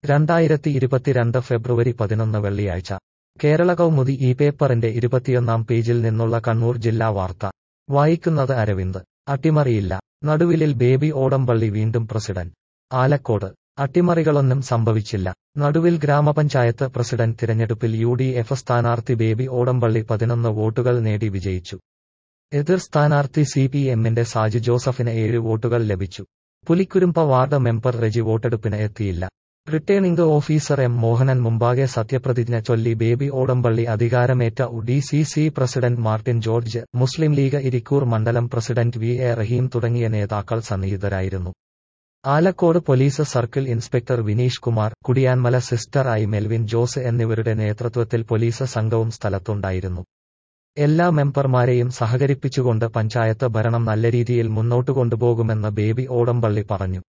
രണ്ടായിരത്തി ഇരുപത്തിരണ്ട് ഫെബ്രുവരി പതിനൊന്ന് വെള്ളിയാഴ്ച കേരള കൗമുദി ഈ പേപ്പറിന്റെ ഇരുപത്തിയൊന്നാം പേജിൽ നിന്നുള്ള കണ്ണൂർ ജില്ലാ വാർത്ത വായിക്കുന്നത് അരവിന്ദ് അട്ടിമറിയില്ല നടുവിലിൽ ബേബി ഓടമ്പള്ളി വീണ്ടും പ്രസിഡന്റ് ആലക്കോട് അട്ടിമറികളൊന്നും സംഭവിച്ചില്ല നടുവിൽ ഗ്രാമപഞ്ചായത്ത് പ്രസിഡന്റ് തിരഞ്ഞെടുപ്പിൽ യു ഡി എഫ് സ്ഥാനാർത്ഥി ബേബി ഓടമ്പള്ളി പതിനൊന്ന് വോട്ടുകൾ നേടി വിജയിച്ചു എതിർ സ്ഥാനാർത്ഥി സി പി എമ്മിന്റെ സാജി ജോസഫിന് ഏഴ് വോട്ടുകൾ ലഭിച്ചു പുലിക്കുരുമ്പ വാർഡ് മെമ്പർ റെജി വോട്ടെടുപ്പിന് എത്തിയില്ല റിട്ടേണിംഗ് ഓഫീസർ എം മോഹനൻ മുമ്പാകെ സത്യപ്രതിജ്ഞ ചൊല്ലി ബേബി ഓടമ്പള്ളി അധികാരമേറ്റ D C C president Martin George Muslim League Irikkur മണ്ഡലം പ്രസിഡന്റ് വി എ റഹീം തുടങ്ങിയ നേതാക്കൾ സന്നിഹിതരായിരുന്നു Alakode police circle inspector Vineesh Kumar Kudiyanmala sister I Melvin Jose എന്നിവരുടെ നേതൃത്വത്തിൽ പോലീസ് സംഘവും സ്ഥലത്തുണ്ടായിരുന്നു എല്ലാ മെമ്പർമാരെയും സഹകരിപ്പിച്ചുകൊണ്ട് പഞ്ചായത്ത് ഭരണം നല്ല രീതിയിൽ മുന്നോട്ടു കൊണ്ടുപോകുമെന്ന് ബേബി ഓടമ്പള്ളി പറഞ്ഞു